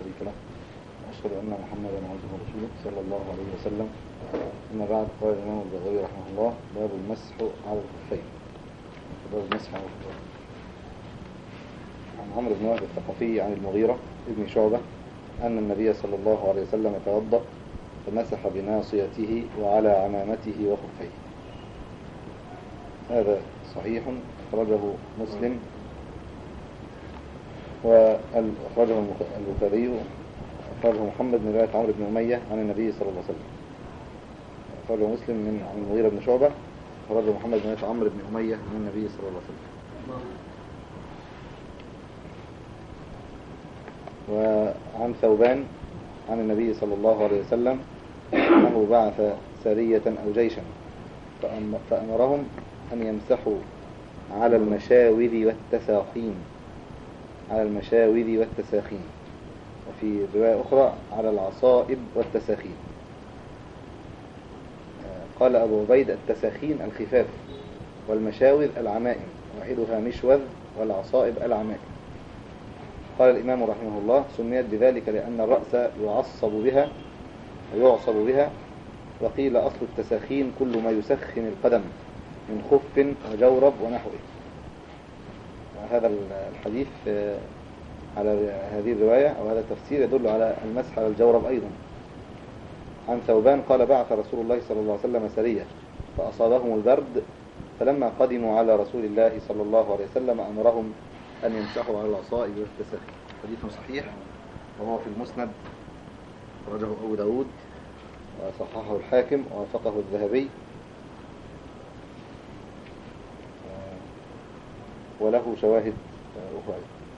شريك له وأشهد أن محمدا عبده ورسوله صلى الله عليه وسلم أما بعد قال الإمام البغوي رحمه الله باب المسح على الخفين باب المسح على الخفين عن عمرو بن وهب الثقفي عن المغيرة ابن شعبة أن النبي صلى الله عليه وسلم توضأ فمسح بناصيته وعلى عمامته وخفيه هذا صحيح أخرجه مسلم وأخرجه البخاري أخرجه محمد بن رواية عمرو بن أمية عن النبي صلى الله عليه وسلم أخرجه مسلم من عن المغيرة بن شعبة أخرجه محمد بن رواية عمرو بن أمية عن النبي صلى الله عليه وسلم وعن ثوبان عن النبي صلى الله عليه وسلم أنه بعث سرية أو جيشا فأمرهم أن يمسحوا على المشاور والتساخين على المشاور والتساخين وفي رواية أخرى على العصائب والتساخين قال أبو عبيد التساخين الخفاف والمشاور العمائم واحدها مشوذ والعصائب العمائم قال الإمام رحمه الله سميت بذلك لأن الرأس يعصب بها ويعصب بها وقيل أصل التساخين كل ما يسخن القدم من خف وجورب ونحوه هذا الحديث على هذه الرواية أو هذا التفسير يدل على المسح على الجورب أيضا عن ثوبان قال بعث رسول الله صلى الله عليه وسلم سرية فأصابهم البرد فلما قدموا على رسول الله صلى الله عليه وسلم أمرهم أن يمسحوا على العصائب والتساخين حديث صحيح وهو في المسند رجه أبو داود وصححه الحاكم ووافقه الذهبي وله شواهد أخرى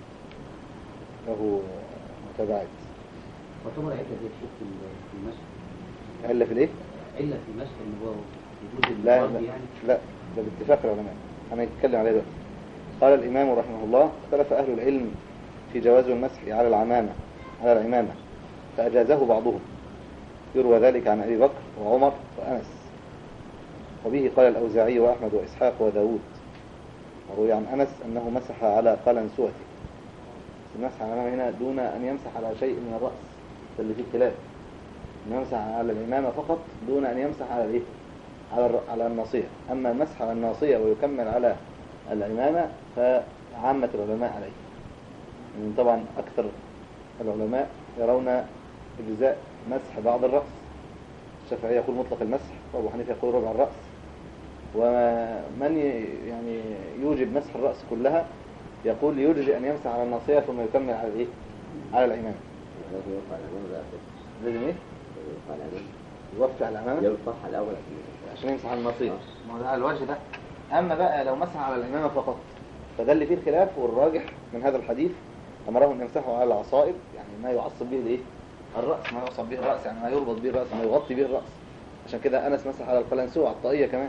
له متابعات وتمر علة دي في في المشي علة في الايه؟ علة في المشي ان هو وجود لا المرض لا, يعني لا ده باتفاق العلماء انا هنتكلم عليه دلوقتي قال الإمام رحمه الله اختلف أهل العلم في جواز المسح على العمامة على العمامة فأجازه بعضهم يروى ذلك عن أبي بكر وعمر وأنس وبه قال الأوزاعي وأحمد وإسحاق وداود وروي عن أنس أنه مسح على قلنسوته المسح على العمامة هنا دون أن يمسح على شيء من الرأس ده اللي فيه خلاف أن يمسح على العمامة فقط دون أن يمسح على الإيه؟ على الر- على الناصية أما المسح على الناصية ويكمل على العمامة فعامة العلماء عليه يعني طبعا أكثر العلماء يرون إجزاء مسح بعض الرأس الشافعي يقول مطلق المسح وأبو حنيفة يقول ربع الرأس ومن ي- يعني يوجب مسح الرأس كلها يقول يرجي أن يمسح على الناصية ثم يكمل على الإيه؟ على العمامة لازم يرفع الأمام بقى لازم إيه؟ يرفع الأمام يوفي على العمامة يرفعها الأول عشان عشان يمسح على الناصية ما هو ده على الوجه ده أما بقى لو مسح على العمامة فقط فده اللي فيه الخلاف والراجح من هذا الحديث أمرهم أن يمسحوا على العصائب يعني ما يعصب به الإيه؟ الرأس ما يعصب به الرأس يعني ما يربط به الرأس ما يغطي به الرأس عشان كده أنس مسح على القلنسوة على الطاقية كمان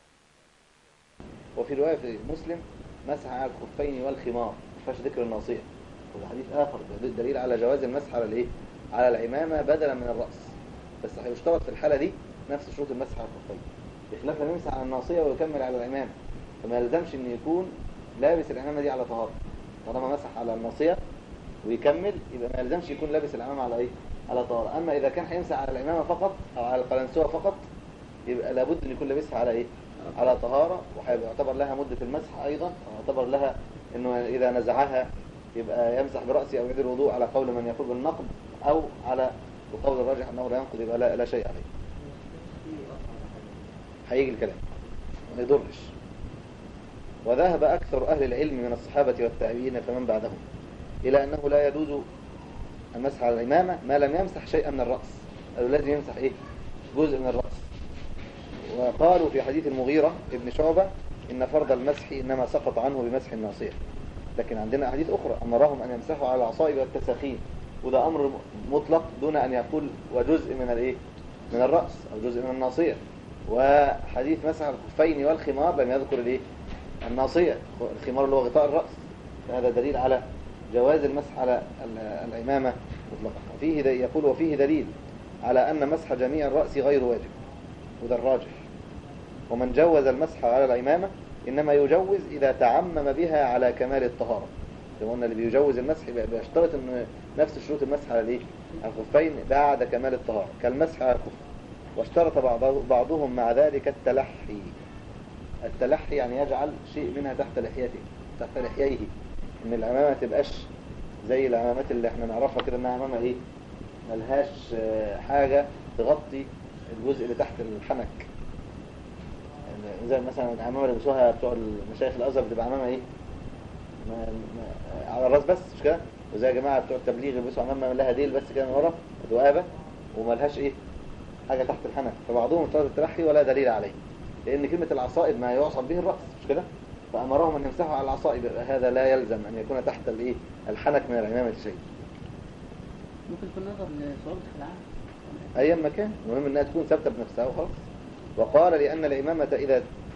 وفي رواية في مسلم مسح على الخفين والخمار ما فيهاش ذكر الناصية وده حديث آخر ده دليل على جواز المسح على الإيه؟ على العمامة بدلا من الرأس بس هيشترط في الحالة دي نفس شروط المسح على الخفين بخلاف لما يمسح على الناصية ويكمل على العمامة فما يلزمش ان يكون لابس العمامة دي على طهارة طالما مسح على الناصية ويكمل يبقى ما يلزمش يكون لابس العمامة على ايه على طهارة اما اذا كان هيمسح على العمامة فقط او على القلنسوة فقط يبقى لابد ان يكون لابسها على ايه على طهارة وهيعتبر لها مدة المسح ايضا ويعتبر لها انه اذا نزعها يبقى يمسح برأسه او يعيد الوضوء على قول من يقول بالنقض او على وقول الراجح انه لا ينقض يبقى لا, لا شيء عليه هيجي الكلام ما يضرش وذهب أكثر أهل العلم من الصحابة والتابعين فمن بعدهم إلى أنه لا يجوز المسح على الإمامة ما لم يمسح شيئا من الرأس قالوا لازم يمسح إيه جزء من الرأس وقالوا في حديث المغيرة ابن شعبة إن فرض المسح إنما سقط عنه بمسح الناصية لكن عندنا أحاديث أخرى أمرهم أن يمسحوا على العصائب والتساخين وده أمر مطلق دون أن يقول وجزء من الإيه من الرأس أو جزء من الناصية وحديث مسح الخفين والخمار لم يذكر الايه الناصية الخمار اللي هو غطاء الرأس فهذا دليل على جواز المسح على ال- العمامة مطلقا وفيه د- يقول وفيه دليل على أن مسح جميع الرأس غير واجب وده الراجح ومن جوز المسح على العمامة إنما يجوز إذا تعمم بها على كمال الطهارة زي ما قلنا اللي بيجوز المسح يبقى بيشترط ان نفس شروط المسح على الايه على الخفين بعد كمال الطهارة كالمسح على الخف واشترط بعضه- بعضهم مع ذلك التلحي التلحي يعني يجعل شيء منها تحت لحيته تحت لحييه ان العمامة ما تبقاش زي العمامات اللي احنا نعرفها كده انها عمامة ايه ملهاش آه، حاجة تغطي الجزء اللي تحت الحنك يعني زي مثلا العمامة اللي بيلبسوها بتوع المشايخ الازهر بتبقى عمامة ايه ما ما على الراس بس مش كده وزي يا جماعة بتوع التبليغ يلبسوا عمامة لها ديل بس كده من ورا ذؤابة وملهاش ايه حاجة تحت الحنك فبعضهم اشترط التلحي ولا دليل عليه لأن كلمة العصائب ما يعصب به الرأس مش كده فأمرهم أن يمسحوا على العصائب يبقى هذا لا يلزم أن يكون تحت الايه الحنك من العمامة شيء ممكن يكون نظر لصعوبة العام أيا ما كان المهم أنها تكون ثابتة بنفسها وخلاص وقال لأن الإمامة إذا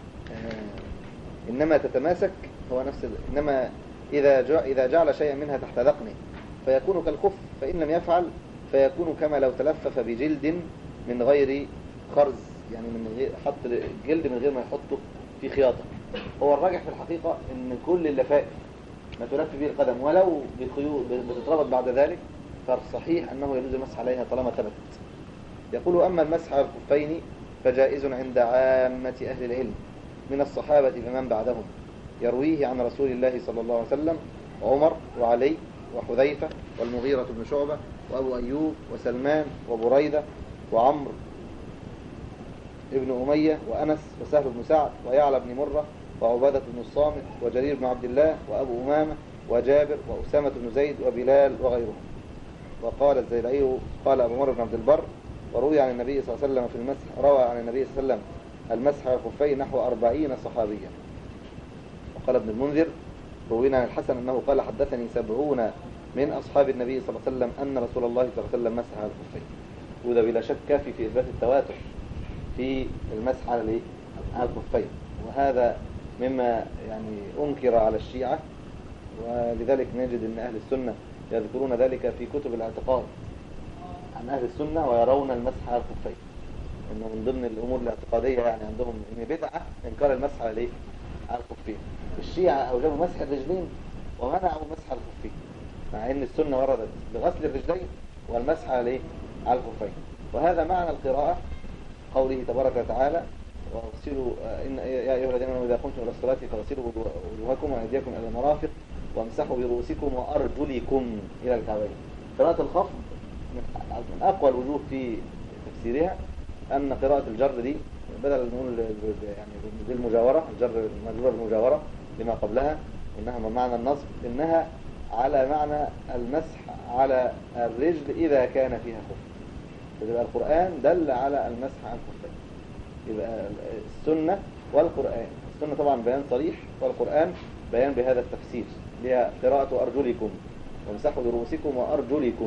آه، إنما تتماسك هو نفس ال- إنما إذا جع إذا جعل شيئا منها تحت ذقنه فيكون كالخف فإن لم يفعل فيكون كما لو تلفف بجلد من غير خرز يعني من غير حط جلد من غير ما يحطه في خياطة هو الراجح في الحقيقة إن كل اللفائف ما تلف به القدم ولو بخيوط بتتربط بعد ذلك فالصحيح أنه يجوز المسح عليها طالما ثبتت يقول أما المسح على الخفين فجائز عند عامة أهل العلم من الصحابة فمن بعدهم يرويه عن رسول الله صلى الله عليه وسلم وعمر وعلي وحذيفة والمغيرة بن شعبة وأبو أيوب وسلمان وبريدة وعمرو ابن أمية وأنس وسهل بن سعد ويعلى بن مرة وعبادة بن الصامت وجرير بن عبد الله وأبو أمامة وجابر وأسامة بن زيد وبلال وغيرهم وقال الزيلعي قال أبو مر بن عبد البر وروي عن النبي صلى الله عليه وسلم في المسح روى عن النبي صلى الله عليه وسلم المسح على الخفين نحو أربعين صحابيا وقال ابن المنذر روينا عن الحسن أنه قال حدثني سبعون من أصحاب النبي صلى الله عليه وسلم أن رسول الله صلى الله عليه وسلم مسح على الخفين وده بلا شك كافي في إثبات التواتر في المسح على الإيه؟ على الخفين وهذا مما يعني أنكر على الشيعة ولذلك نجد أن أهل السنة يذكرون ذلك في كتب الاعتقاد عن أهل السنة ويرون المسح على الخفين إنه من ضمن الأمور الاعتقادية يعني عندهم إن بدعة إنكار المسح على الإيه؟ على الخفين الشيعة أوجبوا مسح الرجلين ومنعوا مسح الخفين مع إن السنة وردت بغسل الرجلين والمسح على الإيه؟ على الخفين وهذا معنى القراءة قوله تبارك وتعالى واغسلوا آه، إن يا أيها الذين آمنوا إذا قمتم إلى الصلاة فاغسلوا وجوه- وجوهكم وأيديكم إلى المرافق وامسحوا برؤوسكم وأرجلكم إلى الكعبين قراءة الخفض من من أقوى الوجوه في تفسيرها أن قراءة الجر دي بدل أن نقول ب- ب- يعني بالمجاورة الجر مجرور المجاورة لما قبلها إنها من معنى النصب إنها على معنى المسح على الرجل إذا كان فيها خف يبقى القرآن دل على المسح على الخفين يبقى السنة والقرآن السنة طبعا بيان صريح والقرآن بيان بهذا التفسير هي قراءة أرجلكم وامسحوا برؤوسكم وأرجلكم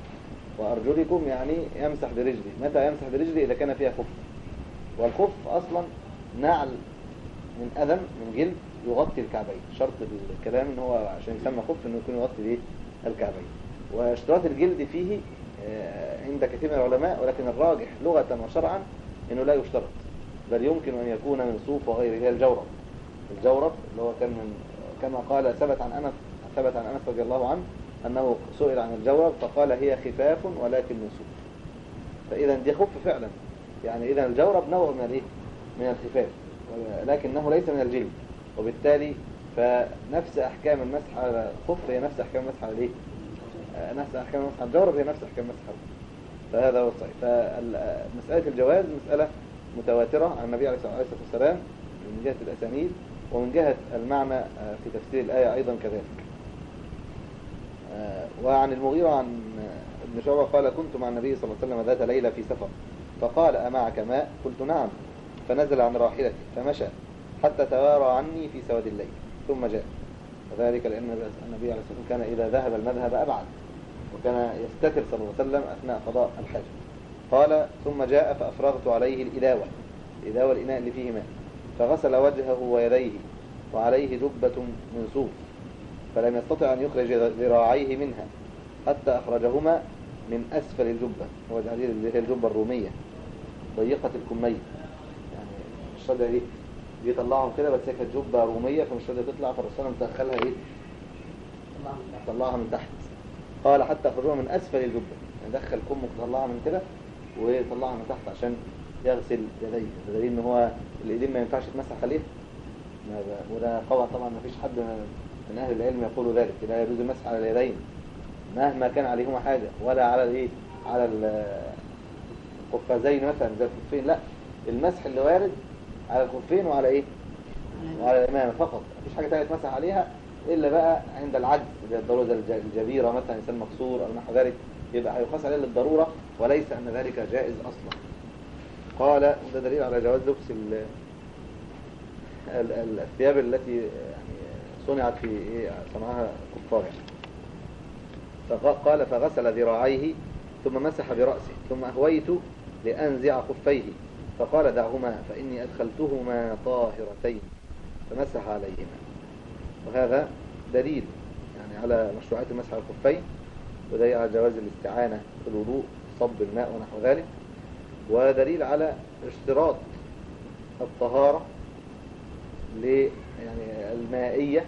وأرجلكم يعني يمسح برجلي متى يمسح برجلي إذا كان فيها خف والخف أصلا نعل من أذن من جلد يغطي الكعبين شرط الكلام ان هو عشان يسمى خف انه يكون يغطي الايه الكعبين واشتراط الجلد فيه آه، عند كثير من العلماء ولكن الراجح لغة وشرعا انه لا يشترط بل يمكن ان يكون من صوف وغيره هي الجورب الجورب اللي هو كان من كما قال ثبت عن انس ثبت عن انس رضي الله عنه انه سئل عن الجورب فقال هي خفاف ولكن من صوف فاذا دي خف فعلا يعني اذا الجورب نوع من الايه من الخفاف ولكنه ليس من الجلد وبالتالي فنفس احكام المسح على الخف هي نفس احكام المسح على الايه آه، نفس احكام المسح على الجورب هي نفس احكام المسح على الخف. فهذا هو الصحيح فمسألة الجواز مسألة متواترة عن النبي عليه الصلاة والسلام من جهة الأسانيد ومن جهة المعنى آه، في تفسير الآية أيضا كذلك آه، وعن المغيرة عن آه، ابن شعبة قال كنت مع النبي صلى الله عليه وسلم ذات ليلة في سفر فقال أمعك ماء قلت نعم فنزل عن راحلته فمشى حتى توارى عني في سواد الليل ثم جاء وذلك لأن النبي عليه الصلاة والسلام كان إذا ذهب المذهب أبعد وكان يستتر صلى الله عليه وسلم أثناء قضاء الحاجة قال ثم جاء فأفرغت عليه الإداوة الإداوة الإناء اللي فيه ماء فغسل وجهه ويديه وعليه جبة من صوف فلم يستطع أن يخرج ذراعيه منها حتى أخرجهما من أسفل الجبة هو هذه اللي هي الجبة الرومية ضيقة الكمية يعني مش راضية ايه بيطلعهم كده بس هي كانت جبة رومية فمش راضية تطلع فالرسول مدخلها ايه طلعها من تحت قال حتى يخرجوها من اسفل الجبه يعني دخل كمه طلعها من كده ويطلعها من تحت عشان يغسل يديه ده دليل ان هو الايدين ما ينفعش تمسح عليها ما ب- وده قول طبعا ما فيش حد من اهل العلم يقول ذلك لا يجوز المسح على اليدين مهما كان عليهما حاجه ولا على الايه على ال- القفازين مثلا زي الخفين لا المسح اللي وارد على الخفين وعلى ايه وعلى الامامه فقط مفيش حاجه ثانيه تمسح عليها الا بقى عند العجز زي الضروره زي الج- الجبيره مثلا انسان مكسور او نحو ذلك يبقى هيقاس عليه للضروره وليس ان ذلك جائز اصلا قال وده دليل على جواز لبس ال- ال- ال- الثياب التي يعني صنعت في ايه صنعها كفار يعني فق- قال فغسل ذراعيه ثم مسح برأسه ثم أهويت لأنزع خفيه فقال دعهما فإني أدخلتهما طاهرتين فمسح عليهما وهذا دليل يعني على مشروعية المسح على الخفين ودليل على جواز الاستعانة في الوضوء صب الماء ونحو ذلك ودليل على اشتراط الطهارة ل يعني المائية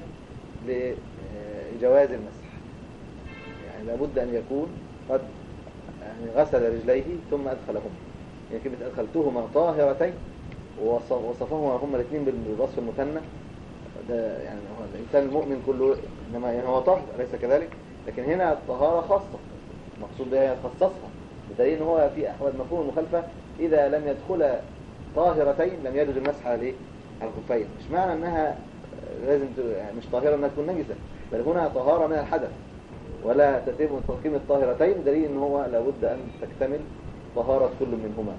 لجواز المسح يعني لابد أن يكون قد يعني غسل رجليه ثم أدخلهما يعني كلمة أدخلتهما طاهرتين ووصف- وصفهما هما الاثنين بالوصف المثنى ده يعني هو الإنسان المؤمن كله إنما يعني هو طاهر أليس كذلك لكن هنا الطهارة خاصة المقصود بها يخصصها بدليل ان هو في أحوال مفهوم المخالفة إذا لم يدخل طاهرتين لم يجوز المسح على الايه؟ على الخفين مش معنى أنها لازم ت- يعني مش طاهرة أنها تكون نجسة بل هنا طهارة من الحدث ولا تتم تقييم الطاهرتين دليل ان هو لابد ان تكتمل طهارة كل منهما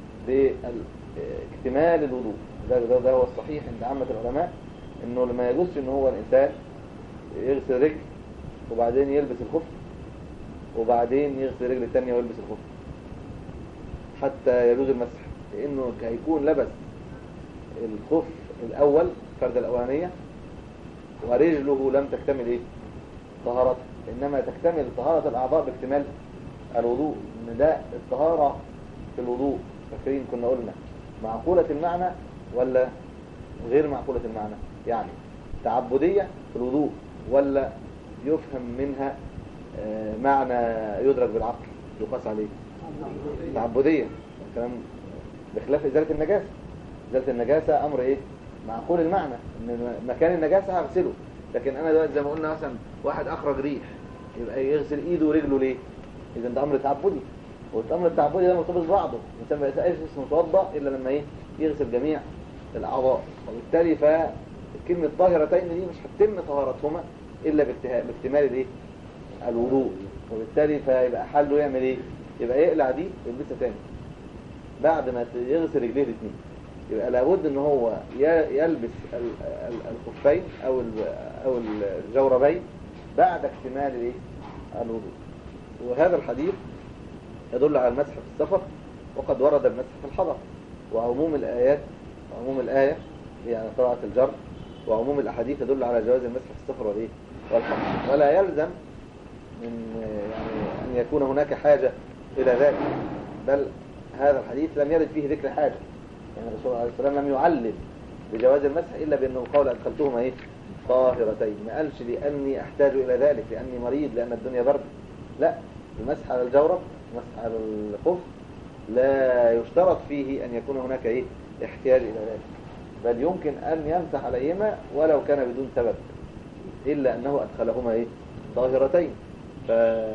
باكتمال الوضوء ده, ده, ده هو الصحيح عند عامة العلماء انه لما يجوز ان هو الانسان يغسل رجل وبعدين يلبس الخف وبعدين يغسل رجل الثانية ويلبس الخف حتى يجوز المسح لانه هيكون لبس الخف الاول الفردة الاولانية ورجله لم تكتمل ايه طهارته إنما تكتمل طهارة الأعضاء باكتمال الوضوء إن ده الطهارة في الوضوء فاكرين كنا قلنا معقولة المعنى ولا غير معقولة المعنى يعني تعبدية في الوضوء ولا يفهم منها آه، معنى يدرك بالعقل يقاس عليه تعبدية الكلام بخلاف إزالة النجاسة إزالة النجاسة أمر إيه معقول المعنى إن مكان النجاسة هغسله لكن أنا دلوقتي زي ما قلنا مثلا واحد أخرج ريح يبقى يغسل إيده ورجله ليه إذا ده أمر تعبدي والأمر التعبدي ده مرتبط ببعضه الإنسان ما يسألش اسمه متوضأ إلا لما إيه يغسل جميع الأعضاء وبالتالي فكلمة طاهرتين دي مش هتتم طهارتهما إلا باكتها- باكتمال الإيه الوضوء وبالتالي فيبقى حله يعمل إيه يبقى يقلع دي ويلبسها تاني بعد ما يغسل رجليه الاثنين يبقى لابد ان هو ي- يلبس ال- ال- الخفين او ال- او الجوربين بعد اكتمال الايه الوضوء وهذا الحديث يدل على المسح في السفر وقد ورد المسح في الحضر وعموم الايات عموم الايه يعني قراءة الجر وعموم الاحاديث يدل على جواز المسح في السفر والايه والحضر ولا يلزم من يعني أن يكون هناك حاجة إلى ذلك بل هذا الحديث لم يرد فيه ذكر حاجة يعني الرسول عليه الصلاة والسلام لم يعلل بجواز المسح إلا بأنه قال أدخلتهما إيه طاهرتين ما قالش لأني أحتاج إلى ذلك لأني مريض لأن الدنيا برد لا المسح على الجورب المسح على الخف لا يشترط فيه أن يكون هناك إيه احتياج إلى ذلك بل يمكن أن يمسح عليهما ولو كان بدون سبب إلا أنه أدخلهما إيه طاهرتين ف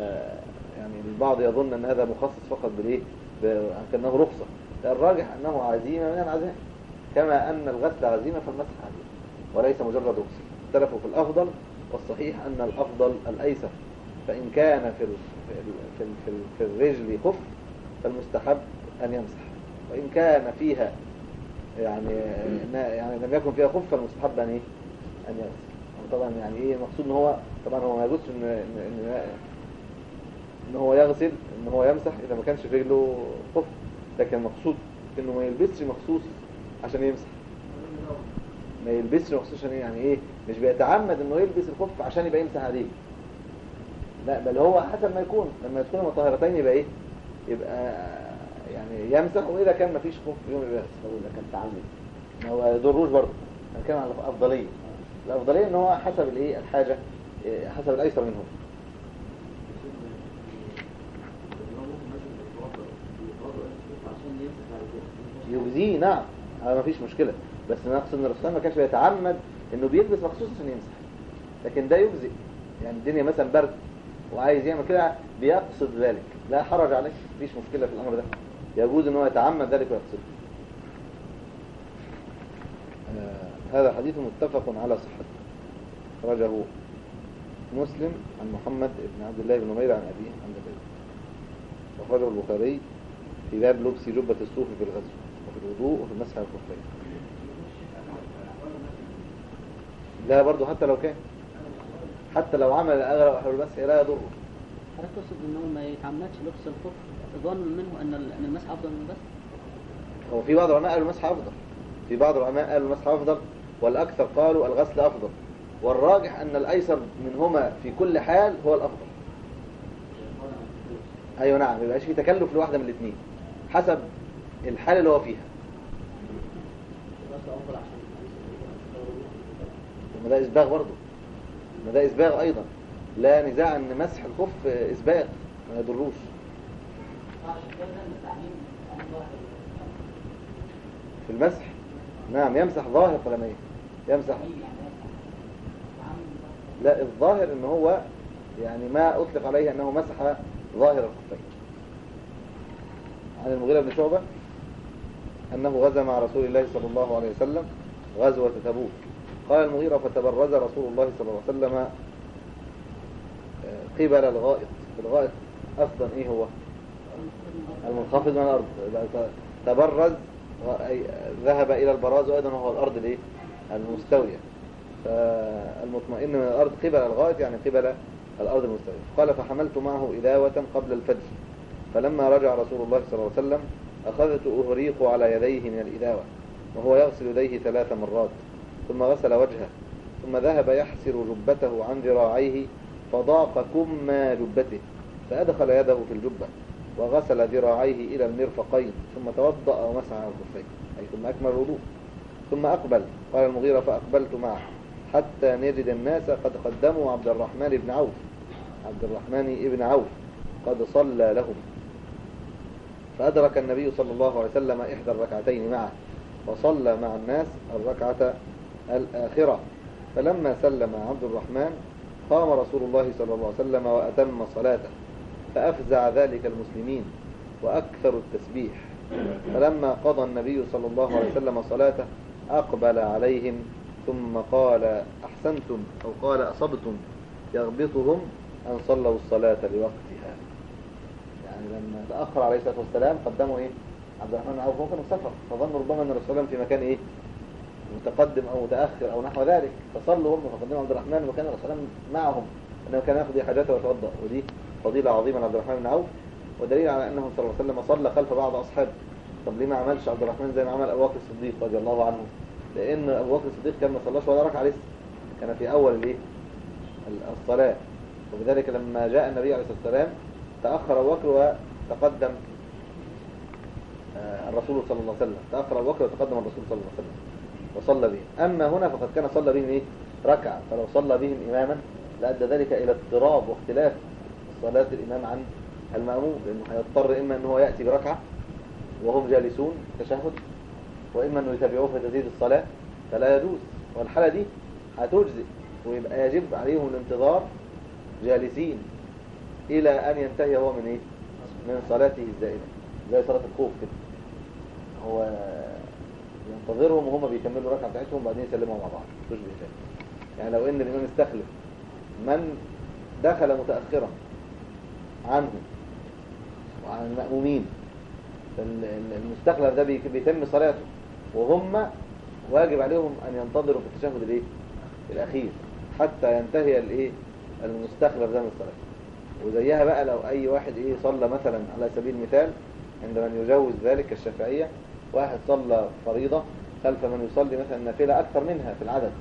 يعني البعض يظن أن هذا مخصص فقط بالإيه ب- كأنه رخصة لا، الراجح أنه عزيمة من العزائم كما أن الغسل عزيمة فالمسح عزيمة وليس مجرد رخصة اختلفوا في الأفضل والصحيح أن الأفضل الأيسر فإن كان في ال... في ال... في, ال... في, ال... في الرجل خف فالمستحب أن يمسح وإن كان فيها يعني يعني لم يكن فيها خف فالمستحب أن إيه؟ أن يمسح طبعا يعني إيه المقصود إن هو طبعا هو ما يجوزش إن إن, إن ان هو يغسل ان هو يمسح اذا ما كانش في رجله خف لكن المقصود انه ما يلبسش مخصوص عشان يمسح ما يلبسش مخصوص عشان يعني ايه مش بيتعمد انه يلبس الخف عشان يبقى يمسح عليه لا بل هو حسب ما يكون لما يدخلوا طاهرتين يبقى ايه يبقى يعني يمسح واذا كان ما فيش خف يوم يبقى يغسل لو ده كان تعمد ما هو يضروش برضه انا كان على الافضليه الافضليه ان هو حسب الايه الحاجه إيه، حسب الأيسر منهم يجزيه نعم هذا ما فيش مشكلة بس أنا أقصد أن الرسول ما كانش بيتعمد إنه بيلبس مخصوص عشان يمسح لكن ده يجزي يعني الدنيا مثلا برد وعايز يعمل كده بيقصد ذلك لا حرج عليه مفيش مشكلة في الأمر ده يجوز إن هو يتعمد ذلك ويقصده آه هذا حديث متفق على صحته أخرجه مسلم عن محمد بن عبد الله بن نمير عن أبيه عن جبير وأخرجه البخاري في باب لبس جبة الصوف في الغزو وفي الوضوء وفي المسح على الخفين لا برضه حتى لو كان حتى لو عمل الأغلب أحد المسح لا يضره حضرتك تقصد ان هو ما يتعمدش لبس الخف ظن منه ان ال- ان المسح افضل من البس هو في بعض العلماء قالوا المسح أفضل في بعض العلماء قالوا المسح أفضل والأكثر قالوا الغسل أفضل والراجح أن الأيسر منهما في كل حال هو الأفضل أيوة نعم ما يبقاش في تكلف لواحدة من الاثنين حسب الحال اللي هو فيها ما ده إسباغ برضه ما ده إسباغ أيضا لا نزاع أن مسح الخف إسباغ ما يضروش في المسح نعم يمسح ظاهر قدميه يمسح لا الظاهر ان هو يعني ما اطلق عليه انه مسح ظاهر الخفين عن المغيرة بن شعبة انه غزا مع رسول الله صلى الله عليه وسلم غزوة تبوك قال المغيرة فتبرز رسول الله صلى الله عليه وسلم آه، قبل الغائط الغائط اصلا ايه هو المنخفض من الارض يبقى تبرز أي ذهب الى البراز وايضا هو الارض الايه المستوية فالمطمئن من الارض قبل الغائط يعني قبل الارض المستوية قال فحملت معه إداوة قبل الفجر فلما رجع رسول الله صلى الله عليه وسلم أخذت أهريق على يديه من الإداوة وهو يغسل يديه ثلاث مرات ثم غسل وجهه ثم ذهب يحسر جبته عن ذراعيه فضاق كم جبته فأدخل يده في الجبة وغسل ذراعيه إلى المرفقين ثم توضأ ومسح على الخفين أي ثم أكمل الوضوء ثم أقبل قال المغيرة فأقبلت معه حتى نجد الناس قد قدموا عبد الرحمن بن عوف عبد الرحمن بن عوف قد صلى لهم فأدرك النبي صلى الله عليه وسلم إحدى الركعتين معه وصلى مع الناس الركعة الآخرة فلما سلم عبد الرحمن قام رسول الله صلى الله عليه وسلم وأتم صلاته فأفزع ذلك المسلمين وأكثر التسبيح فلما قضى النبي صلى الله عليه وسلم صلاته أقبل عليهم ثم قال أحسنتم أو قال أصبتم يغبطهم أن صلوا الصلاة لوقتها يعني لما تأخر عليه الصلاة والسلام قدموا إيه عبد الرحمن بن عوف هو كان في سفر فظنوا ربما أن الرسول صلى الله عليه وسلم في مكان إيه متقدم أو متأخر أو نحو ذلك فصلوا هم فقدموا عبد الرحمن وكان الرسول صلى الله عليه وسلم معهم أنه كان يقضي حاجته ويتوضأ ودي فضيلة عظيمة لعبد الرحمن بن عوف ودليل على أنه صلى الله عليه وسلم صلى خلف بعض أصحابه طب ليه ما عملش عبد الرحمن زي ما عمل أبو بكر الصديق رضي الله عنه لأن أبو بكر الصديق كان ما صلاش ولا ركعة لسه كان في أول الإيه الصلاة وبذلك لما جاء النبي عليه الصلاة والسلام تأخر أبو بكر وتقدم آه، الرسول صلى الله عليه وسلم تأخر أبو بكر وتقدم الرسول صلى الله عليه وسلم وصلى بهم أما هنا فقد كان صلى بهم إيه؟ ركعة فلو صلى بهم إماما لأدى ذلك إلى اضطراب واختلاف صلاة الإمام عن المأموم لأنه هيضطر إما أنه يأتي بركعة وهم جالسون تشهد وإما أنه يتابعوه في تزيد الصلاة فلا يجوز والحالة دي هتجزئ ويبقى يجب عليهم الانتظار جالسين إلى أن ينتهي هو من إيه؟ من صلاته الزائدة زي صلاة الخوف كده هو ينتظرهم وهم بيكملوا ركعة بتاعتهم وبعدين يسلموا مع بعض تشبه ذلك يعني لو ان الامام استخلف من دخل متأخرا عنه وعن المأمومين فالمستخلف ده بي- بيتم صلاته وهم واجب عليهم ان ينتظروا في التشهد الايه الاخير حتى ينتهي الايه المستخلف ده من الصلاه وزيها بقى لو اي واحد ايه صلى مثلا على سبيل المثال عند من يجوز ذلك الشافعيه واحد صلى فريضه خلف من يصلي مثلا نافله اكثر منها في العدد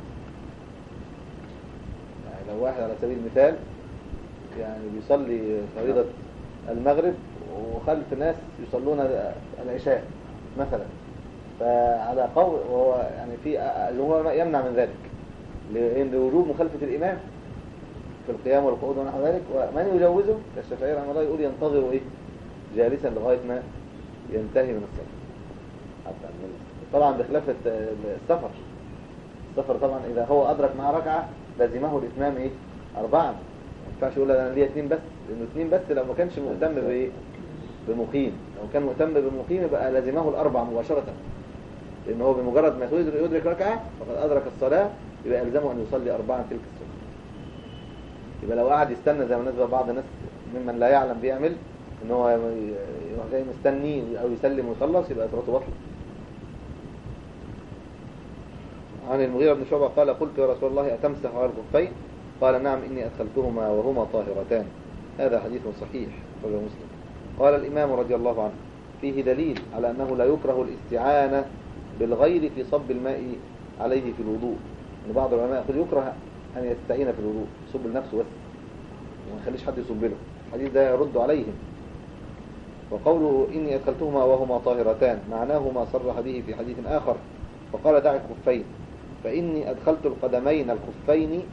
يعني لو واحد على سبيل المثال يعني بيصلي فريضة المغرب وخلف ناس يصلون العشاء مثلا فعلى قول وهو يعني في اللي هو يمنع من ذلك لأن لوجوب مخالفة الإمام في القيام والقعود ونحو ذلك ومن يجوزه كالشافعي رحمه الله يقول ينتظر ايه جالسا لغاية ما ينتهي من الصلاة حتى النبي طبعا بخلاف الت- السفر السفر طبعا اذا هو ادرك مع ركعة لازمه الاتمام ايه اربعا ما ينفعش يقول انا ليا اتنين بس لانه اتنين بس لو ما كانش مهتم بايه بمقيم لو كان مهتم بمقيم يبقى لازمه الاربع مباشرة لان هو بمجرد ما يدرك يدرك ركعة فقد ادرك الصلاة يبقى يلزمه ان يصلي اربعا تلك السنة يبقى لو قعد يستنى زي ما بالنسبه لبعض الناس ممن لا يعلم بيعمل ان هو يروح جاي مستني او يسلم ويخلص يبقى صلاته بطل عن المغيرة بن شعبة قال قلت يا رسول الله أتمسح على الخفين قال نعم إني أدخلتهما وهما طاهرتان هذا حديث صحيح رواه مسلم قال الإمام رضي الله عنه فيه دليل على أنه لا يكره الاستعانة بالغير في صب الماء عليه في الوضوء إن بعض العلماء يقول يكره أن يستعين في الوضوء يصب لنفسه بس وما يخليش حد يصب له الحديث ده يرد عليهم وقوله إني أدخلتهما وهما طاهرتان معناه ما صرح به في حديث آخر وقال دع الخفين فإني أدخلت القدمين الخفين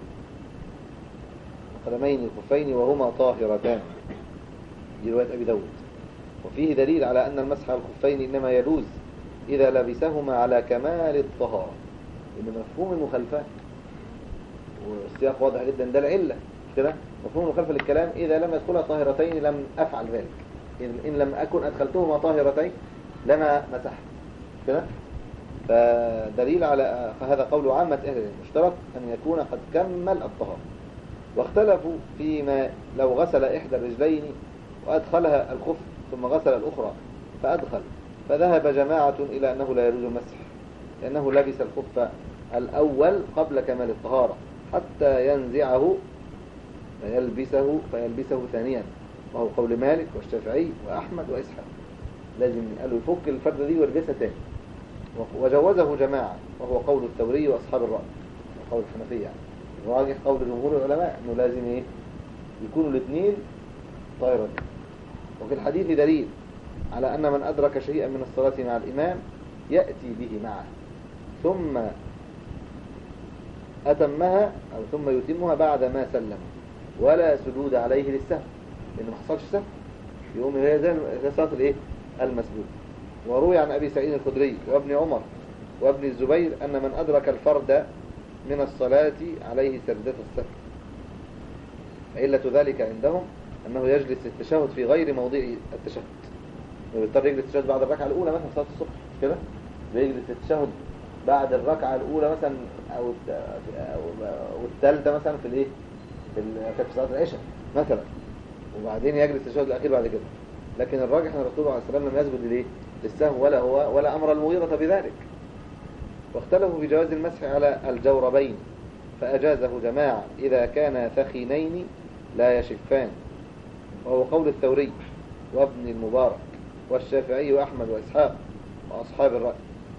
القدمين الخفين وهما طاهرتان دي رواية أبي داود وفيه دليل على أن المسح على الخفين إنما يجوز إذا لبسهما على كمال الطهارة إن مفهوم المخالفة والسياق واضح جدا ده العلة مش كده مفهوم المخالفة للكلام إذا لم يدخلا طاهرتين لم أفعل ذلك إن, إن لم أكن أدخلتهما طاهرتين لما مسحت مش كده فدليل على فهذا قول عامة أهل العلم مشترك أن يكون قد كمل الطهارة واختلفوا فيما لو غسل إحدى الرجلين وأدخلها الخف ثم غسل الأخرى فأدخل فذهب جماعة إلى أنه لا يجوز المسح لأنه لبس الخف الأول قبل كمال الطهارة حتى ينزعه فيلبسه فيلبسه ثانيا وهو قول مالك والشافعي وأحمد وإسحاق لازم قالوا يفك الفردة دي ويلبسها تاني وجوزه جماعة وهو قول الثوري وأصحاب الرأي قول الحنفية يعني الراجح قول جمهور العلماء أنه لازم إيه يكونوا الاثنين طائرة وفي الحديث دليل على أن من أدرك شيئا من الصلاة مع الإمام يأتي به معه ثم أتمها أو ثم يتمها بعد ما سلم ولا سجود عليه للسهو لأنه ما حصلش سهو يقوم هي زي زي صلاة الإيه المسجود وروي عن أبي سعيد الخدري وابن عمر وابن الزبير أن من أدرك الفرد من الصلاة عليه سجدة السهو علة ذلك عندهم أنه يجلس التشهد في غير موضع التشهد ويضطر يجلس التشهد بعد الركعة الأولى مثلا في صلاة الصبح مش كده بيجلس التشهد بعد الركعة الأولى مثلا أو الت- أو- أو الثالثة مثلا في الإيه في ال- كانت في صلاة العشاء مثلا وبعدين يجلس التشهد الأخير بعد كده لكن الراجح أن الرسول عليه السلام لم يسجد ليه للسهو ولا هو ولا أمر المغيرة بذلك واختلفوا في جواز المسح على الجوربين فأجازه جماعة إذا كانا ثخينين لا يشفان وهو قول الثوري وابن المبارك والشافعي وأحمد وإسحاق وأصحاب الرأي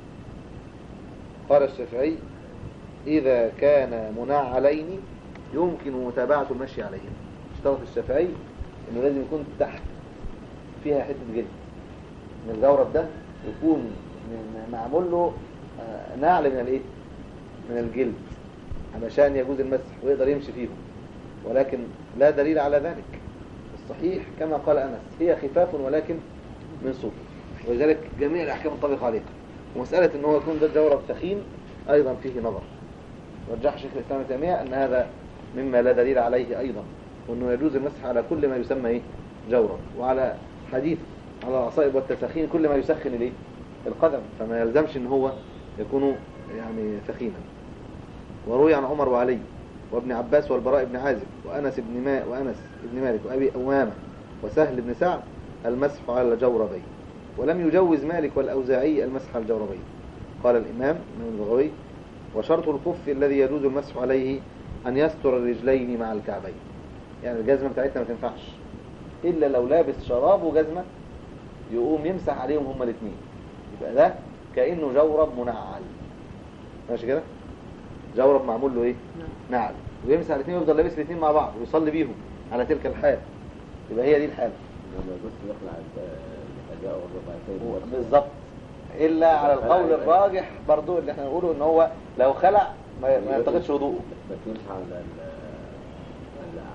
قال الشافعي إذا كان منعلين يمكن متابعة المشي عليهم اشترط الشافعي إنه لازم يكون تحت فيها حتة جلد من الجورب ده يكون من- معمول له آه، نعل من الايه من الجلد علشان يجوز المسح ويقدر يمشي فيهم ولكن لا دليل على ذلك الصحيح كما قال أنس هي خفاف ولكن من صوف ولذلك جميع الأحكام تنطبق عليها ومسألة ان هو يكون ده جورب ثخين أيضا فيه نظر رجح شيخ الإسلام ابن تيمية أن هذا مما لا دليل عليه أيضا وأنه يجوز المسح على كل ما يسمى إيه جورب وعلى حديث على العصائب والتسخين كل ما يسخن الإيه القدم فما يلزمش ان هو يكون يعني ثخينا وروي عن عمر وعلي وابن عباس والبراء بن عازب وأنس بن ما وأنس بن مالك وأبي أمامة وسهل بن سعد المسح على الجوربين ولم يجوز مالك والأوزاعي المسح على الجوربين قال الإمام من البغوي وشرط الخف الذي يجوز المسح عليه أن يستر الرجلين مع الكعبين يعني الجزمة بتاعتنا ما تنفعش إلا لو لابس شراب وجزمة يقوم يمسح عليهم هما الاثنين يبقى ده كأنه جورب منعل ماشي كده جورب معمول له ايه نعل ويمسح الاثنين ويفضل لابس الاثنين مع بعض ويصلي بيهم على تلك الحال يبقى هي دي الحالة لما يجوز يخلع الأجزاء والرباعتين بالظبط الا على القول الراجح برضو اللي احنا نقوله ان هو لو خلع ما ما ينتقدش وضوءه بس يمسح على ال-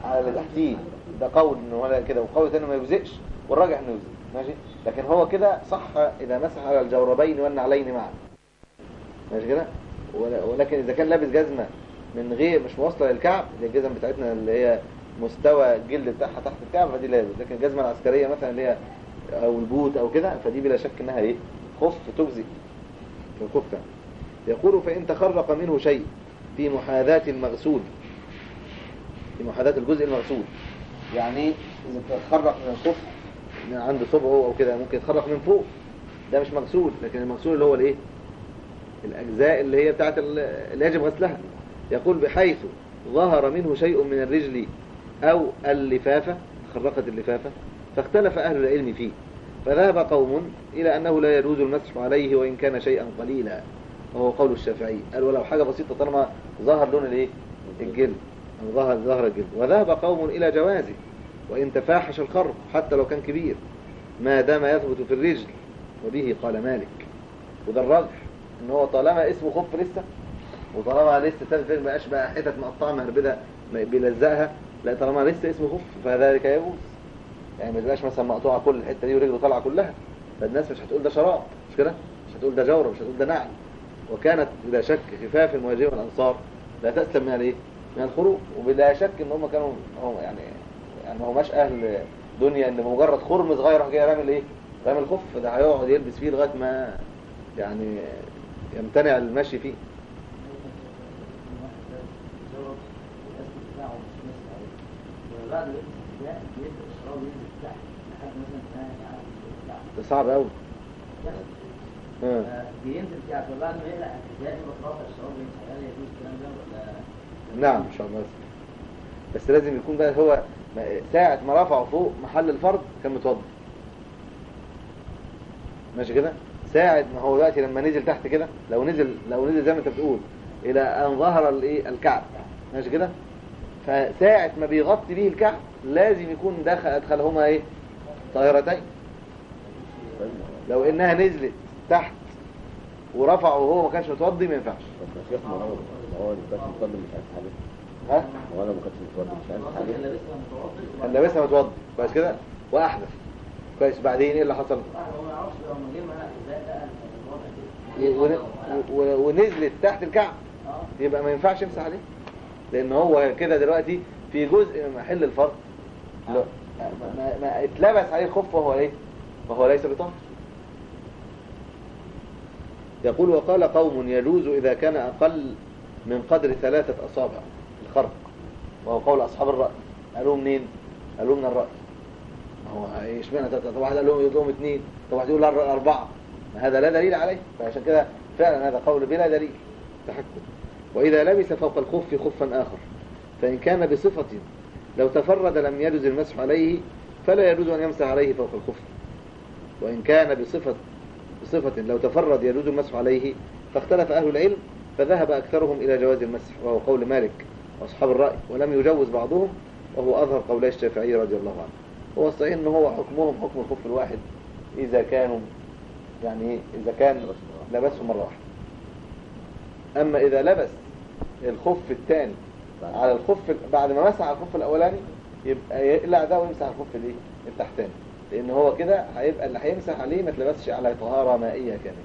على اللي تحتيه ده قول انه ولا كده وقول ثاني ما يجزئش والراجح انه يجزئ ماشي لكن هو كده صح اذا مسح على الجوربين والنعلين معا ماشي كده ول- ولكن اذا كان لابس جزمه من غير مش موصله للكعب زي الجزم بتاعتنا اللي هي مستوى الجلد بتاعها تحت الكعب فدي لازم لكن الجزمه العسكريه مثلا اللي هي او البوت او كده فدي بلا شك انها ايه خف تجزئ في الخف يعني. يقول فإن تخرق منه شيء في محاذاة المغسول في محاذاة الجزء المغسول يعني إذا تخرق من الخف من عند صبعه أو كده ممكن يتخرق من فوق ده مش مغسول لكن المغسول اللي هو الايه الأجزاء اللي هي بتاعت ال- اللي يجب غسلها يقول بحيث ظهر منه شيء من الرجل أو اللفافة خرقت اللفافة فاختلف أهل العلم فيه فذهب قوم إلى أنه لا يجوز المسح عليه وإن كان شيئا قليلا وهو قول الشافعي قال ولو حاجة بسيطة طالما ظهر لون الايه الجلد أو ظهر ظهر الجلد وذهب قوم إلى جوازه وإن تفاحش الخرق حتى لو كان كبير ما دام يثبت في الرجل وبه قال مالك وده الراجح ان هو طالما اسمه خف لسه وطالما لسه تنفذ ما بقاش بقى حتت مقطعه مهربده ما بيلزقها لا طالما لسه اسمه خف فذلك يجوز يعني ما تبقاش مثلا مقطوعه كل الحته دي ورجله طالعه كلها فالناس مش هتقول ده شراب مش كده مش هتقول ده جوره مش هتقول ده نعل وكانت بلا شك خفاف المهاجرين والانصار لا تسلم من الايه من الخروج وبلا شك ان هم كانوا هم يعني يعني ما هماش اهل دنيا ان بمجرد خرم صغير راح جاي رامي الايه رامي الخف ده هيقعد يلبس فيه لغايه ما يعني يمتنع المشي فيه بعد الاستثناء بيبدا الشراب ينزل تحت لحد مثلا ثاني عام ده صعب قوي بينزل تحت وبعد ما يقلع الحذاء يبقى رافع الشراب يمسح هل يجوز الكلام ده ولا نعم ان شاء الله بس لازم يكون بقى هو ما- ساعة ما رفعه فوق محل الفرض كان متوضى ماشي كده ساعة ما هو دلوقتي لما نزل تحت كده لو نزل لو نزل زي ما انت بتقول الى ان ظهر الايه الكعب ماشي كده فساعة ما بيغطي به الكعب لازم يكون دخل ادخلهما ايه طاهرتين لو انها نزلت تحت ورفعه وهو ما كانش متوضي ما ينفعش طب يا شيخ ما هو ما هو اللي كانش متوضي مش عارف حاجه ها ما هو انا ما كنتش متوضي مش عارف كان حاجه لابسها متوضي كان لابسها متوضي كويس كده واحدث كويس بعدين ايه اللي حصل هو ما يعرفش لو ما جه معاه الحذاء ده الوضع كده و- و- ونزلت تحت الكعب اه يبقى ما ينفعش يمسح عليه لان هو كده دلوقتي في جزء من محل الفرض لا ما, ما, ما اتلبس عليه الخف وهو ايه وهو ليس بطاهر يقول وقال قوم يجوز إذا كان أقل من قدر ثلاثة أصابع الخرق وهو قول أصحاب الرأي قالوا منين؟ قالوا من الرأي ما هو ايش معنى ثلاثة طب واحد قال لهم يقول لهم اثنين طب واحد يقول لهم أربعة ما هذا لا دليل عليه فعشان كده فعلا هذا قول بلا دليل تحكم وإذا لبس فوق الخف خفا آخر فإن كان بصفة لو تفرد لم يجوز المسح عليه فلا يجوز أن يمسح عليه فوق الخف وإن كان بصفة بصفة لو تفرد يجوز المسح عليه فاختلف أهل العلم فذهب أكثرهم إلى جواز المسح وهو قول مالك وأصحاب الرأي ولم يجوز بعضهم وهو أظهر قولي الشافعي رضي الله عنه هو الصحيح أنه هو حكمهم حكم الخف الواحد إذا كانوا يعني إيه؟ إذا كان لبسه مرة واحدة أما إذا لبس الخف الثاني على الخف بعد ما مسح على الخف الأولاني يبقى يقلع ده ويمسح الخف الايه التحتاني لأن هو كده هيبقى اللي هيمسح عليه ما تلبسش على طهارة مائية كاملة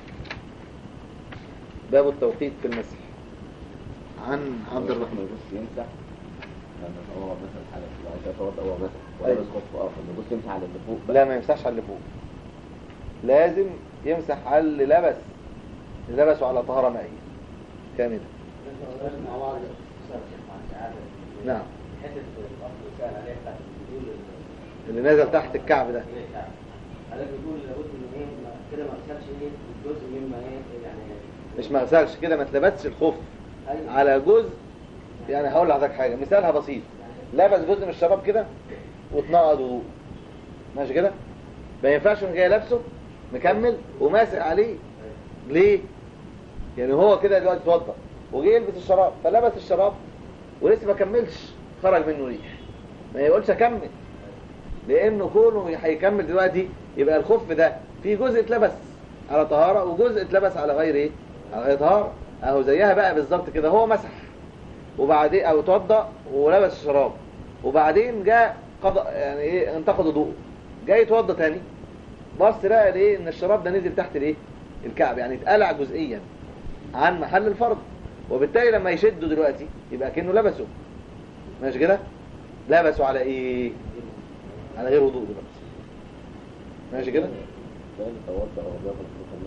باب التوقيت في المسح عن عبد الرحمن يبص يمسح لما هو مثلا حاجه لو عايز يتوضا هو مسح ولا أيوة. بس خف اخر يبص يمسح على اللي فوق بقى. لا ما يمسحش على اللي فوق لازم يمسح على اللي لبس اللي لبسه على طهارة مائية كاملة نعم حته الاصل كان عليه بتاعت الدخول اللي نازل تحت الكعب ده حضرتك بتقول لابد ان ايه ما- كده ما تسالش ايه الجزء مما ايه يعني مش ما غسلش كده ما اتلبسش الخف أيوة. على جزء يعني هقول لحضرتك حاجة مثالها بسيط لبس جزء من الشراب كده واتنقض وضوء ماشي كده ما ينفعش من جاي لابسه مكمل وماسك عليه ليه يعني هو كده دلوقتي اتوضى وجه يلبس الشراب فلبس الشراب ولسه ما كملش خرج منه ريح ما يقولش اكمل لانه كونه هيكمل دلوقتي يبقى الخف ده في جزء اتلبس على طهارة وجزء اتلبس على غير ايه على غير طهارة اهو زيها بقى بالظبط كده هو مسح وبعدين او اتوضى ولبس الشراب وبعدين جاء قضى يعني ايه انتقد وضوءه جاي يتوضى تاني بص لقى الايه ان الشراب ده نزل تحت الايه الكعب يعني اتقلع جزئيا عن محل الفرض وبالتالي لما يشده دلوقتي يبقى كأنه لبسه ماشي كده لبسه على ايه على غير وضوء دلوقتي ماشي كده فاهم توضأ أو بياخد مثلا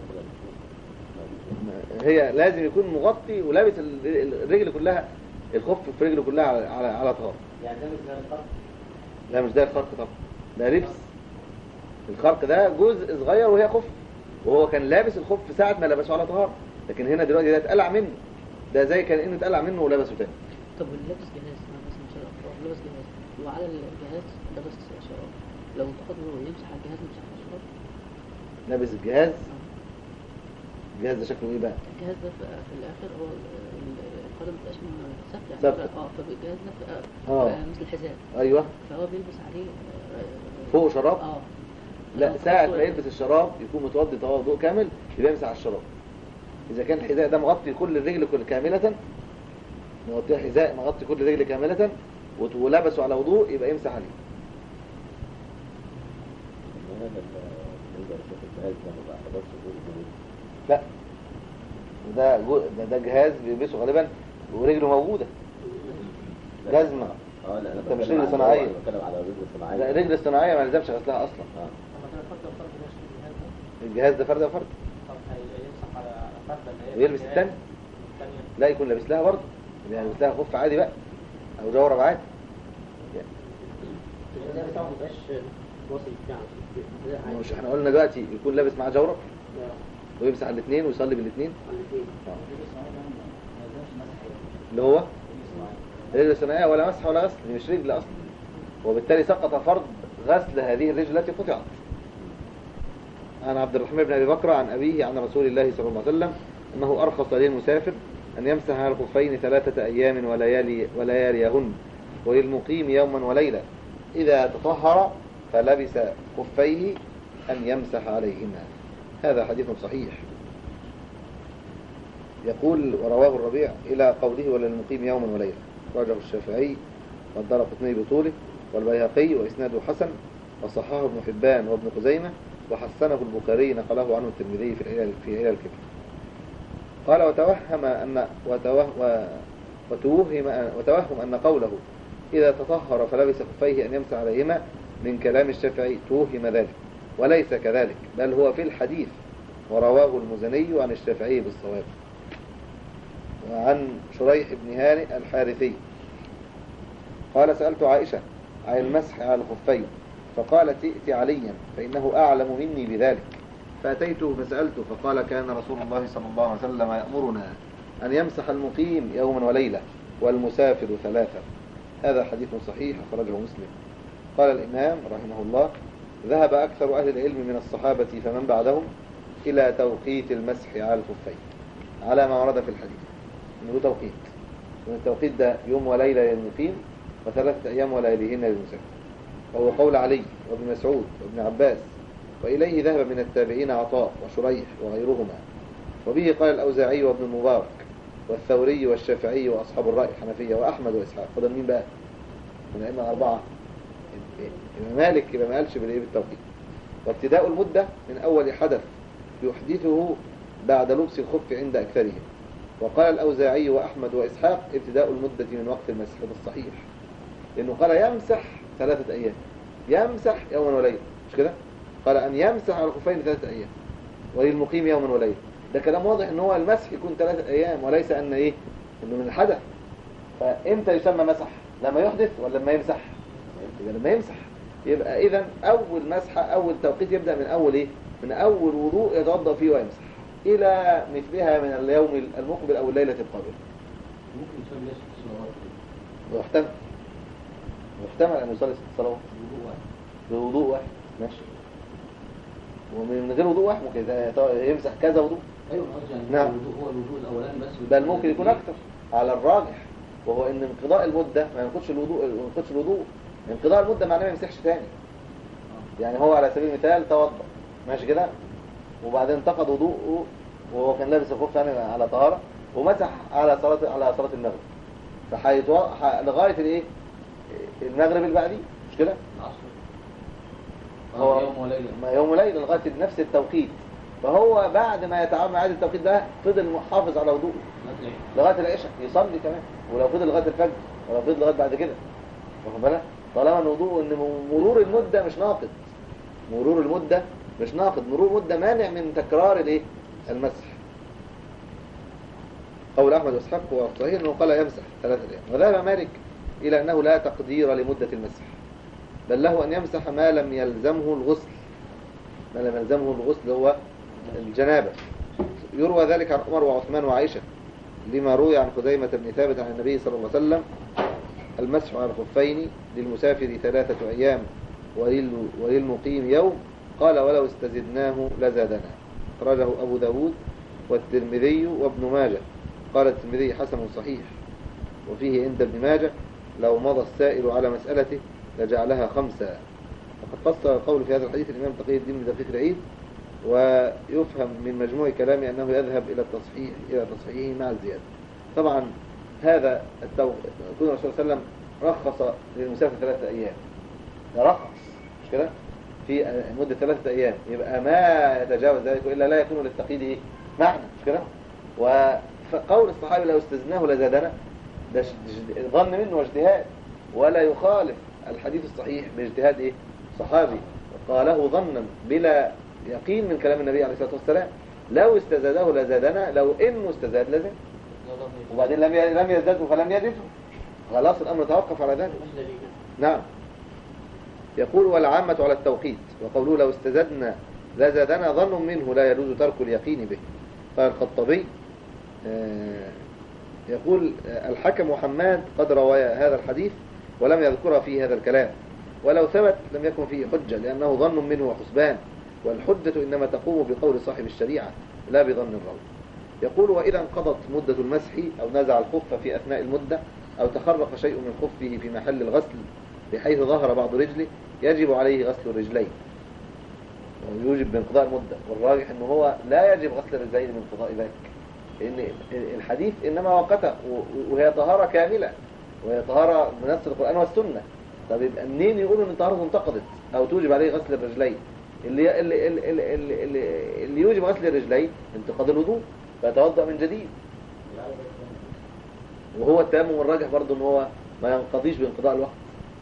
مثلا هي لازم يكون مغطي ولابس ال- الرجل كلها الخف في رجله كلها على على, على طهارة يعني ده مثل الخط لا مش ده الخرق طبعا ده لبس الخرق ده جزء صغير وهي خف وهو كان لابس الخف ساعة ما لبسه على طهارة لكن هنا دلوقتي ده اتقلع منه ده زي كان انه اتقلع منه ولبسه تاني طب واللي لابس جهاز ما مثلا مش الأطفال لابس جهاز وعلى الجهاز لابس شراب لو انتقد وهو يمسح على الجهاز يمسح على الشراب لابس الجهاز آه. الجهاز ده شكله ايه بقى الجهاز ده في, في الآخر هو ال- ال- القدم بتبقاش ثابتة يعني ثابتة. اه فالجهاز ده بقى آه. بقى مثل الحذاء ايوه فهو بيلبس عليه آه، فوق شراب اه لا لو ساعة خلاص ما يلبس الشراب يكون متوضي توضؤ كامل يبقى يمسح على الشراب إذا كان الحذاء ده مغطي كل الرجل كل كاملة مغطي حذاء مغطي كل رجل كاملة وت- ولبسه على وضوء يبقى يمسح عليه إنما لما نرجع نشوف الجهاز ده ما بعتبرش جزء لا وده جو- ده, ده جهاز بيلبسه غالبا ورجله موجودة جزمة اه لا انا أنت مش بتكلم رجل على- صناعية. بتكلم على رجل صناعية لا الرجل الصناعية ما لزمش غسلها أصلا اه لما كده الفرد والفرد ده يشيل الجهاز ده الجهاز ده فرد فرد طب هيمسح على فرده اللي هي ويلبس الجهاز التاني التانية لا يكون لابس لها برضه يعني لابس لها خف عادي بقى أو جورب عادي الجهاز بتاعه مبقاش واصل بتاعه مش احنا قلنا دلوقتي يكون لابس معاه جورب ويمسح على الاثنين ويصلي بالاثنين اللي هو رجل الصناعية ولا مسح ولا غسل دي مش رجل أصلا وبالتالي سقط فرض غسل هذه الرجل التي قطعت عن عبد الرحمن بن أبي بكر عن أبيه عن رسول الله صلى الله عليه وسلم أنه أرخص للمسافر أن يمسح على الخفين ثلاثة أيام وليالي ولياليهن وللمقيم يوما وليلة إذا تطهر فلبس خفيه أن يمسح عليهما هذا حديث صحيح يقول ورواه الربيع إلى قوله وللمقيم يوما وليلة راجع الشافعي والدار قطني بطوله والبيهقي وإسناده حسن وصححه ابن حبان وابن خزيمة وحسنه البخاري نقله عنه الترمذي في العلل في علل الكبر قال وتوهم أن وتوه و وتوهم وتوهم أن قوله إذا تطهر فلبس خفيه أن يمسح عليهما من كلام الشافعي توهم ذلك وليس كذلك بل هو في الحديث ورواه المزني عن الشافعي بالصواب وعن شريح بن هانئ الحارثي قال سألت عائشة عن المسح على الخفين فقالت ائت عليا فإنه أعلم مني بذلك فأتيته فسألته فقال كان رسول الله صلى الله عليه وسلم يأمرنا أن يمسح المقيم يوما وليلة والمسافر ثلاثة هذا حديث صحيح أخرجه مسلم قال الإمام رحمه الله ذهب أكثر أهل العلم من الصحابة فمن بعدهم إلى توقيت المسح على الخفين على ما ورد في الحديث إنه له توقيت وإن التوقيت ده يوم وليلة للمقيم وثلاثة أيام ولياليهن للمسافر وهو قول علي وابن مسعود وابن عباس وإليه ذهب من التابعين عطاء وشريح وغيرهما وبه قال الأوزاعي وابن المبارك والثوري والشافعي وأصحاب الرأي الحنفية وأحمد وإسحاق فضل مين بقى؟ من الأئمة الأربعة إمام مالك يبقى ما قالش بالإيه بالتوقيت وابتداء المدة من أول حدث يحدثه بعد لبس الخف عند أكثرهم وقال الأوزاعي وأحمد وإسحاق ابتداء المدة من وقت المسح هذا الصحيح لأنه قال يمسح ثلاثة أيام يمسح يوما وليلة مش كده؟ قال أن يمسح على الخفين ثلاثة أيام وللمقيم يوما وليلة ده كلام واضح ان هو المسح يكون ثلاثة أيام وليس أن إيه إنه من الحدث فإمتى يسمى مسح لما يحدث ولا لما يمسح يبقى لما يمسح يبقى إذا أول مسحة أول توقيت يبدأ من أول إيه من أول وضوء يتوضأ فيه ويمسح إلى مثلها من اليوم المقبل أو الليلة القابلة ممكن يصلي ست صلوات محتمل محتمل أن يصلي ست صلوات بوضوء واحد بوضوء واحد ماشي ومن غير وضوء واحد ممكن يت- يمسح كذا وضوء ايوه أنا قصدي يعني نعم. الوضوء هو الوضوء الاولاني بس بل ممكن يكون أكتر على الراجح وهو إن انقضاء المدة ما ينقضش الوضوء ما ينقضش الوضوء انقضاء المدة معناه ما يمسحش تاني يعني هو على سبيل المثال توضأ ماشي كده وبعدين انتقض وضوءه وهو كان لابس الخف يعني على طهارة ومسح على صلاة على صلاة المغرب فحيتو... ح... لغاية الايه المغرب اللي بعديه مش كده العصر هو يوم وليلة ما يوم وليلة لغاية نفس التوقيت فهو بعد ما يتعامل مع هذا التوقيت ده فضل محافظ على وضوءه لغاية العشاء يصلي كمان ولو فضل لغاية الفجر ولو فضل لغاية بعد كده واخد بالك طالما ان وضوءه ان مرور المدة مش ناقض مرور المدة مش ناقض مرور مدة مانع من تكرار الايه المسح قول احمد واسحاق هو صحيح انه قال يمسح ثلاثة ايام وذهب مالك الى انه لا تقدير لمدة المسح بل له ان يمسح ما لم يلزمه الغسل ما لم يلزمه الغسل هو الجنابة يروى ذلك عن عمر وعثمان وعائشة لما روي عن خزيمة بن ثابت عن النبي صلى الله عليه وسلم المسح على الخفين للمسافر ثلاثة أيام ولل- وللمقيم يوم قال ولو استزدناه لزادنا أخرجه أبو داود والترمذي وابن ماجه قال الترمذي حسن صحيح وفيه عند ابن ماجه لو مضى السائل على مسألته لجعلها خمسة وقد فسر القول في هذا الحديث الإمام تقي الدين بن دقيق العيد ويفهم من مجموع كلامه أنه يذهب إلى التصحيح إلى تصحيحه مع الزيادة طبعا هذا التو... كون الرسول صلى الله عليه وسلم رخص للمسافر ثلاثة أيام ده رخص مش كده في مدة ثلاثة أيام يبقى ما يتجاوز ذلك إلا لا يكون للتقييد إيه؟ معنى مش كده وقول الصحابي لو استزناه لزادنا ده ش- ج- ظن منه واجتهاد ولا يخالف الحديث الصحيح باجتهاد إيه؟ صحابي قاله ظنا بلا يقين من كلام النبي عليه الصلاة والسلام لو استزاده لزادنا لو إنه استزاد لزاد وبعدين لم ي- لم يزداد فلم يجد خلاص الأمر توقف على ذلك نعم يقول والعامة على التوقيت وقوله لو استزدنا لزادنا ظن منه لا يجوز ترك اليقين به قال الخطبي آه، يقول آه، الحكم وحماد قد روايا هذا الحديث ولم يذكر فيه هذا الكلام ولو ثبت لم يكن فيه حجة لأنه ظن منه وحسبان والحجة إنما تقوم بقول صاحب الشريعة لا بظن الراوي يقول وإذا انقضت مدة المسح أو نزع الخف في أثناء المدة أو تخرق شيء من خفه في محل الغسل بحيث ظهر بعض رجله يجب عليه غسل الرجلين ويوجب بانقضاء المدة والراجح أنه هو لا يجب غسل الرجلين من انقضاء ذلك لأن الحديث إنما وقته و- وهي طهارة كاملة وهي طهارة من نص القرآن والسنة طب يبقى منين يقولوا ان طهارته انتقضت او توجب عليه غسل الرجلين اللي اللي اللي, اللي, اللي, اللي يوجب غسل الرجلين انتقاض الوضوء فيتوضا من جديد وهو التيمم الراجح برضه ان هو ما ينقضيش بانقضاء الوقت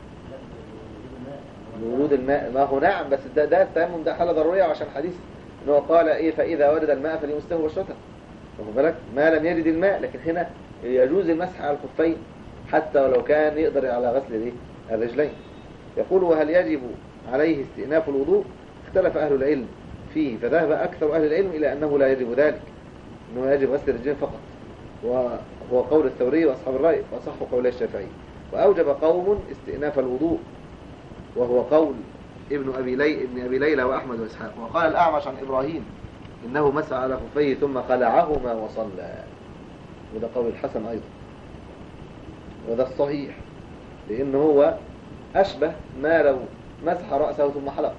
بورود الماء ما هو نعم بس ده ده التيمم ده حاله ضروريه عشان حديث ان هو قال ايه فاذا وجد الماء فليمسه بشرته واخد بالك ما لم يجد الماء لكن هنا يجوز المسح على الخفين حتى ولو كان يقدر على غسل الايه الرجلين يقول وهل يجب عليه استئناف الوضوء اختلف أهل العلم فيه فذهب أكثر أهل العلم إلى أنه لا يجب ذلك أنه يجب غسل الرجلين فقط وهو قول الثوري وأصحاب الرأي وصح قول الشافعي وأوجب قوم استئناف الوضوء وهو قول ابن أبي لي ابن أبي ليلى وأحمد وإسحاق وقال الأعمش عن إبراهيم إنه مسح على خفيه ثم خلعهما وصلى وده قول الحسن أيضا وده الصحيح لأنه هو أشبه ما لو مسح رأسه ثم حلق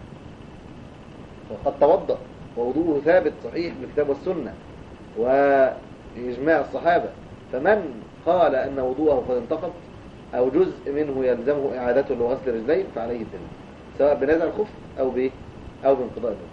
وقد توضأ ووضوءه ثابت صحيح بالكتاب والسنة وإجماع الصحابة فمن قال أن وضوءه قد انتقض أو جزء منه يلزمه إعادته لغسل الرجلين فعليه الدم سواء بنزع الخف أو ب أو بانقضاء الدم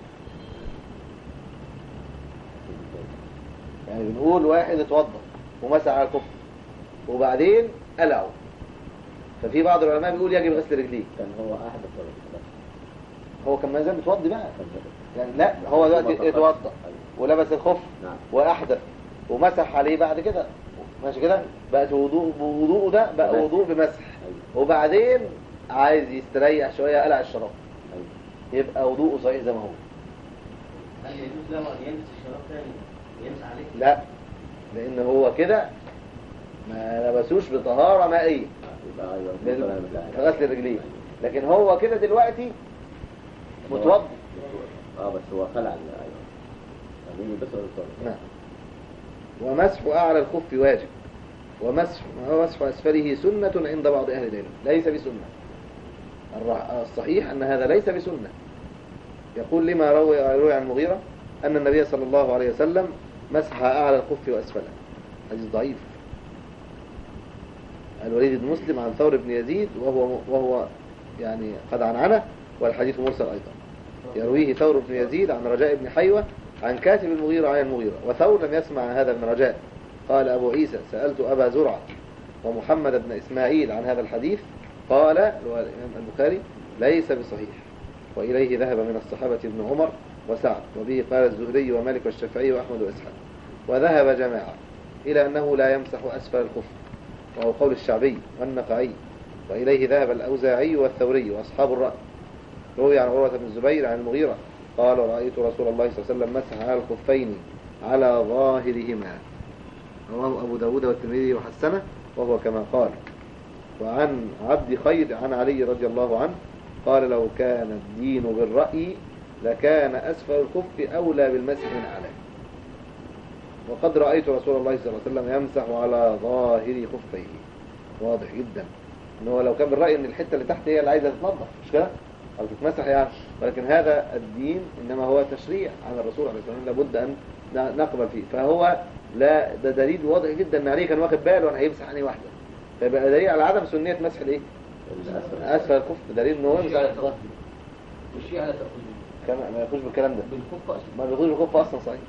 يعني بنقول واحد اتوضأ ومسح على الخف وبعدين قلعه ففي بعض العلماء بيقول يجب غسل رجليه كان هو أحدث ولا كده هو كان ما زال متوضي بقى كان كده. يعني لا هو دلوقتي اتوضى أيوة. ولبس الخف نعم واحدث ومسح عليه بعد كده ماشي كده بقت وضوء وضوءه ده بقى تمام. وضوء بمسح أيوة. وبعدين عايز يستريح شويه قلع الشراب أيوة. يبقى وضوءه صحيح زي ما هو هل يجوز له ان يلبس الشراب تاني ويمسح عليه؟ لا لان هو كده ما لبسوش بطهاره مائيه يبقى أيوة بال- بال- في غسل الرجلين لكن هو كده دلوقتي متوضي اه بس هو خلع ال- ايوه يعني بس هو يصلي. نعم ومسح أعلى الخف واجب ومسح ومسح أسفله سنة عند بعض أهل العلم ليس بسنة الرع- الصحيح أن هذا ليس بسنة يقول لما روي روي عن المغيرة أن النبي صلى الله عليه وسلم مسح أعلى الخف وأسفله حديث ضعيف الوليد بن مسلم عن ثور بن يزيد وهو وهو يعني قد عنعنه والحديث مرسل أيضا يرويه ثور بن يزيد عن رجاء بن حيوة عن كاتب المغيرة عن المغيرة وثور لم يسمع عن هذا من رجاء قال أبو عيسى سألت أبا زرعة ومحمد بن إسماعيل عن هذا الحديث قال اللي هو الإمام البخاري ليس بصحيح وإليه ذهب من الصحابة ابن عمر وسعد وبه قال الزهري ومالك والشافعي وأحمد وإسحاق وذهب جماعة إلى أنه لا يمسح أسفل الكفر وهو قول الشعبي والنقعي وإليه ذهب الأوزاعي والثوري وأصحاب الرأي روي عن عروة بن الزبير عن المغيرة قال رأيت رسول الله صلى الله عليه وسلم مسح على الخفين على ظاهرهما رواه أبو داود والترمذي وحسنه وهو كما قال وعن عبد خير عن علي رضي الله عنه قال لو كان الدين بالرأي لكان أسفل الخف أولى بالمسح من أعلاه وقد رأيت رسول الله صلى الله عليه وسلم يمسح على ظاهر خفيه واضح جدا ان هو لو كان بالرأي ان الحتة اللي تحت هي اللي عايزة تتنظف مش كده او تتمسح يعني ولكن هذا الدين انما هو تشريع عن الرسول عليه الصلاة والسلام لابد ان ن- نقبل فيه فهو لا ده دليل واضح جدا ان عليه كان واخد باله ان هيمسح عينيه واحده فيبقى دليل على عدم سنية مسح الايه اسفل الكف دليل ان هو مش يمسح على الظهر مش على تأخذ كما ما يخش بالكلام ده بالخف أصلا ما بيخش بالكف اصلا صحيح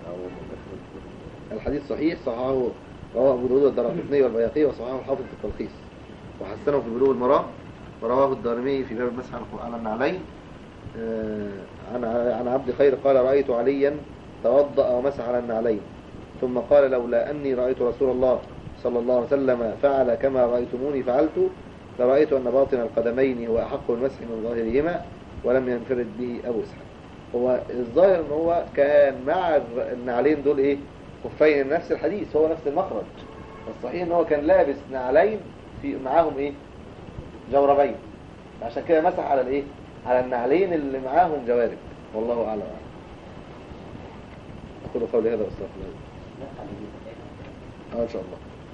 الحديث صحيح صححه رواه أبو داود والدرقطني والبياقي وصححه الحافظ في التلخيص وحسنه في بلوغ المرام ورواه الدارمي في باب المسح على القرآن النعلين آه، عن عن عبد خير قال رأيت عليا توضأ ومسح على النعلين ثم قال لولا أني رأيت رسول الله صلى الله عليه وسلم فعل كما رأيتموني فعلت لرأيت أن باطن القدمين هو أحق المسح من ظاهرهما ولم ينفرد به أبو إسحاق هو الظاهر ان هو كان مع الر- النعلين دول ايه خفين نفس الحديث هو نفس المخرج الصحيح ان هو كان لابس نعلين في معاهم ايه جوربين عشان كده مسح على الايه على النعلين اللي معاهم جوارب والله اعلم اقول قولي هذا واستغفر الله اه ان شاء الله